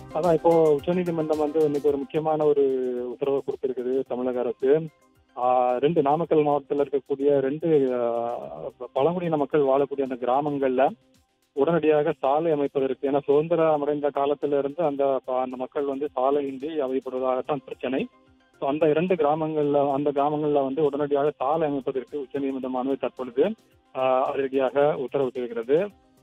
அதான் இப்போ உச்சநீதிமன்றம் வந்து இன்னைக்கு ஒரு முக்கியமான ஒரு உத்தரவு கொடுத்திருக்குது தமிழக அரசு ஆஹ் ரெண்டு நாமக்கல் மாவட்டத்தில் இருக்கக்கூடிய ரெண்டு ஆஹ் பழங்குடியின மக்கள் வாழக்கூடிய அந்த கிராமங்கள்ல உடனடியாக சாலை அமைப்பதற்கு ஏன்னா சுதந்திரம் அடைந்த காலத்துல இருந்து அந்த அந்த மக்கள் வந்து சாலையின்றி அவதிப்படுவதாகத்தான் பிரச்சனை So, அந்த இரண்டு கிராமங்கள்ல அந்த கிராமங்கள்ல வந்து உடனடியாக சாலை அமைப்பதற்கு உச்சநீதிமன்றமானது தற்பொழுது ஆஹ் அதிரடியாக உத்தரவிட்டிருக்கிறது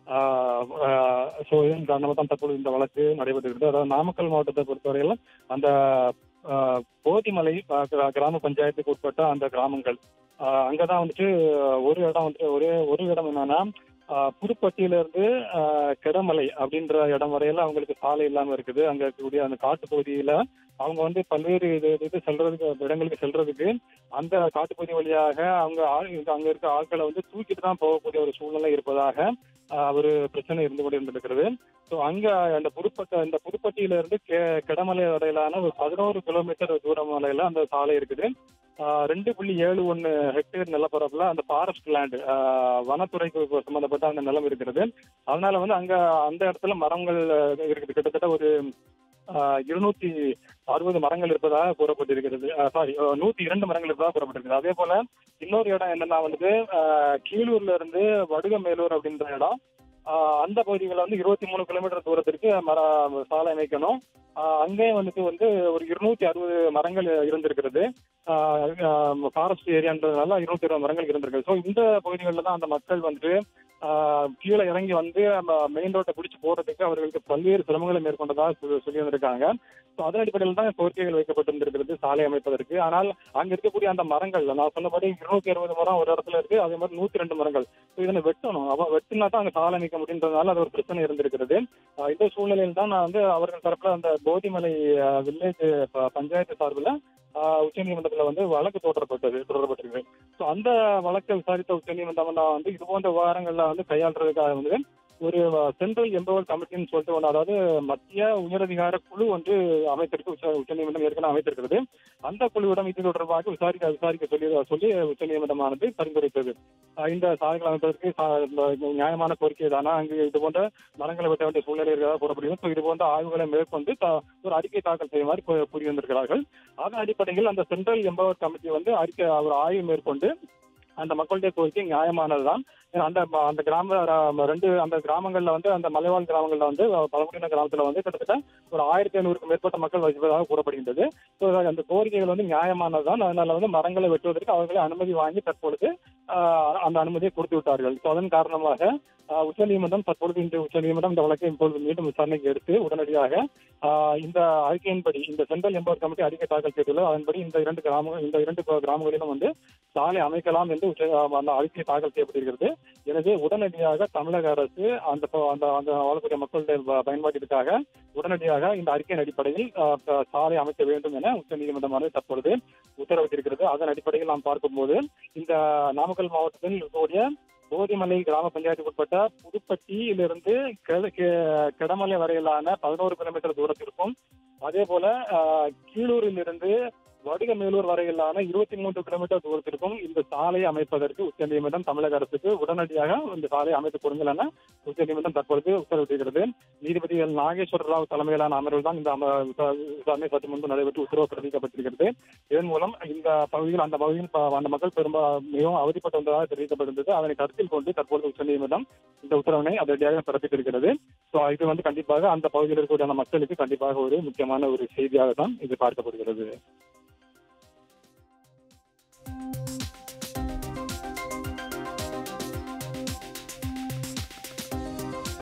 ஸோ இதன் காரணமாக தான் தற்பொழுது இந்த வழக்கு நடைபெற்றிருக்கிறது அதாவது நாமக்கல் மாவட்டத்தை பொறுத்தவரையில அந்த ஆஹ் போதிமலை ஆஹ் கிரா- கிராம பஞ்சாயத்துக்கு உட்பட்ட அந்த கிராமங்கள் ஆஹ் அங்கதான் வந்துட்டு ஒரு இடம் வந்துட்டு ஒரே ஒரு இடம் என்னன்னா ஆஹ் புதுப்பட்டியில இருந்து ஆஹ் கெடமலை அப்படின்ற இடம் வரையில அவங்களுக்கு சாலை இல்லாம இருக்குது அங்க இருக்கக்கூடிய அந்த காட்டு பகுதியில அவங்க வந்து பல்வேறு இது இது செல்றதுக்கு இடங்களுக்கு செல்றதுக்கு அந்த காட்டுப்பகுதி வழியாக அவங்க ஆள் அங்க இருக்க ஆட்களை வந்து தூக்கிட்டு தான் போகக்கூடிய ஒரு சூழ்நிலை இருப்பதாக ஆஹ் ஒரு பிரச்சனை இருந்து கொண்டு இருந்திருக்கிறது ஸோ அங்க அந்த புதுப்பட்ட இந்த புதுப்பட்டியில இருந்து கெ- கெடமலை வரையிலான ஒரு பதினோரு கிலோமீட்டர் தூரம் வரையில அந்த சாலை இருக்குது ஆஹ் ரெண்டு புள்ளி ஏழு ஒன்னு ஹெக்டேர் நிலப்பரப்புல அந்த ஃபாரஸ்ட் லேண்ட் வனத்துறைக்கு சம்பந்தப்பட்ட அந்த நிலம் இருக்கிறது அதனால வந்து அங்க அந்த இடத்துல மரங்கள் அஹ், இருக்குது கிட்டத்தட்ட ஒரு ஆஹ், இருநூத்தி அறுபது மரங்கள் இருப்பதாக கூறப்பட்டிருக்கிறது சாரி நூத்தி இரண்டு மரங்கள் இருப்பதாக கூறப்பட்டிருக்கிறது அதே போல இன்னொரு இடம் என்னன்னா வந்துட்டு ஆஹ், கீழூர்ல இருந்து வடுகமேலூர் அப்படின்ற இடம் ஆஹ், அந்த பகுதிகளில் வந்து இருபத்தி மூணு கிலோமீட்டர் தூரத்திற்கு மர சாலை அமைக்கணும் ஆஹ், அங்கேயும் வந்துட்டு வந்து ஒரு இருநூத்தி அறுபது மரங்கள் இருந்திருக்கிறது ஃபாரஸ்ட் ஏரியான்றதுனால இருநூத்தி இருபது மரங்கள் இருந்திருக்கு ஸோ இந்த பகுதிகளில் தான் அந்த மக்கள் வந்துட்டு ஆஹ், கீழே இறங்கி வந்து நம்ம மெயின் ரோட்டை பிடிச்சி போறதுக்கு அவர்களுக்கு பல்வேறு சிரமங்களை மேற்கொண்டதாக சொல்லி சொல்லி வந்திருக்காங்க ஸோ அதன் அடிப்படையில் தான் கோரிக்கைகள் வைக்கப்பட்டிருந்திருக்கிறது சாலை அமைப்பதற்கு ஆனால் அங்க இருக்கக்கூடிய அந்த மரங்கள் நான் சொன்னபடி இருநூத்தி அறுபது மரம் ஒரு இடத்துல இருக்கு அதே மாதிரி நூத்தி ரெண்டு மரங்கள் ஸோ இதனை வெட்டணும் அவ வெட்டினா தான் அங்க சாலை அமைக்க முடியுன்றதுனால அது ஒரு பிரச்சனை இருந்திருக்கிறது ஆஹ் இந்த சூழ்நிலையில் தான் நான் வந்து அவர்கள் தரப்புல அந்த போதிமலை வில்லேஜ் பஞ்சாயத்து சார்பில் உச்சநீதிமன்றத்தில் வந்து வழக்கு தொடரப்பட்டது தொடரப்பட்டிருக்கு ஸோ அந்த வழக்கை விசாரித்த உச்சநீதிமன்றம் தான் வந்து இது போன்ற விவகாரங்கள்ல வந்து கையாளுறதுக்காக வந்து ஒரு சென்ட்ரல் எம்பவர் கமிட்டின்னு சொல்லிட்டு ஒன்று அதாவது மத்திய உயரதிகார குழு வந்து அமைத்திருக்கு உச்ச உச்சநீதிமன்றம் ஏற்கனவே அமைத்திருக்கிறது அந்த குழுவிடம் இது தொடர்பாக விசாரிக்க விசாரிக்க சொல்லி சொல்லி உச்சநீதிமன்றமானது பரிந்துரைத்தது ஆஹ் இந்த சாலைகள் அமைப்பதற்கு சா- இந்த நியாயமான கோரிக்கை தானா அங்கு இது போன்ற மரங்களை வெட்ட வேண்டிய சூழ்நிலை இருக்கிறதா கூறப்படுகிறது ஸோ இது போன்ற ஆய்வுகளை மேற்கொண்டு த- ஒரு அறிக்கை தாக்கல் செய்யுமாறு கூ- கூறி வந்திருக்கிறார்கள் அதன் அடிப்படையில் அந்த சென்ட்ரல் எம்பவர் கமிட்டி வந்து அறிக்கை ஒரு ஆய்வு மேற்கொண்டு அந்த மக்களுடைய கோரிக்கை நியாயமானதுதான் ஏன்னா அந்த அந்த கிராம ர- ரெண்டு அந்த கிராமங்கள்ல வந்து அந்த மலைவாழ் கிராமங்கள்ல வந்து பழங்குடியின கிராமத்துல வந்து கிட்டத்தட்ட ஒரு ஆயிரத்தி ஐநூறுக்கும் மேற்பட்ட மக்கள் வசிப்பதாக கூறப்படுகின்றது ஸோ அந்த கோரிக்கைகள் வந்து நியாயமானதுதான் அதனால வந்து மரங்களை வெட்டுவதற்கு அவர்களே அனுமதி வாங்கி தற்பொழுது ஆஹ், அந்த அனுமதியை கொடுத்து விட்டார்கள் ஸோ அதன் காரணமாக ஆஹ், உச்சநீதிமன்றம் தற்பொழுது இன்று உச்சநீதிமன்றம் இந்த வழக்கை இப்பொழுது மீண்டும் விசாரணைக்கு எடுத்து உடனடியாக ஆஹ், இந்த அறிக்கையின்படி இந்த சென்ட்ரல் எம்பவர் கமிட்டி அறிக்கை தாக்கல் செய்துள்ளது அதன்படி இந்த இரண்டு கிராமங்கள் இந்த இரண்டு கிராமங்களிலும் வந்து சாலை அமைக்கலாம் என்று உச்ச அந்த அறிக்கை தாக்கல் செய்யப்பட்டிருக்கிறது எனவே உடனடியாக தமிழக அரசு அந்த ப- அந்த அந்த வாழக்கூடிய மக்களுடைய ப- பயன்பாட்டிற்காக உடனடியாக இந்த அறிக்கையின் அடிப்படையில் ஆஹ், ப- சாலை அமைக்க வேண்டும் என உச்சநீதிமன்றமானது தற்பொழுது உத்தரவிட்டிருக்கிறது அதன் அடிப்படையில் நாம் பார்க்கும்போது இந்த நாமக்கல் மாவட்டத்தில் இருக்கக்கூடிய போதிமலை கிராம பஞ்சாயத்துக்கு உட்பட்ட புதுப்பட்டியிலிருந்து கெ- கெ- கெடமலை வரையிலான பதினோரு கிலோமீட்டர் தூரத்திற்கும் அதே போல ஆஹ், கீழூரிலிருந்து வடுகமேலூர் வரையிலான இருபத்தி மூன்று கிலோமீட்டர் தூரத்திற்கும் இந்த சாலை அமைப்பதற்கு உச்சநீதிமன்றம் தமிழக அரசுக்கு உடனடியாக இந்த சாலை அமைத்துக் கொடுங்கள் என உச்சநீதிமன்றம் தற்பொழுது உத்தரவிட்டிருக்கிறது நீதிபதி எல் நாகேஸ்வர ராவ் தலைமையிலான அமர்வு தான் இந்த அம- விசா- விசாரணை சற்று முன்பு நடைபெற்று உத்தரவு பிறப்பிக்கப்பட்டிருக்கிறது இதன் மூலம் இந்த பகுதியில் அந்த பகுதியில் ப- அந்த மக்கள் பெரும்பா மிகவும் அவதிப்பட்டு வந்ததாக தெரிவிக்கப்பட்டிருந்தது அதனை கருத்தில் கொண்டு தற்பொழுது உச்சநீதிமன்றம் இந்த உத்தரவினை அதிரடியாக பிறப்பித்திருக்கிறது ஸோ இது வந்து கண்டிப்பாக அந்த பகுதியில் இருக்கக்கூடிய அந்த மக்களுக்கு கண்டிப்பாக ஒரு முக்கியமான ஒரு செய்தியாக தான் இது பார்க்கப்படுகிறது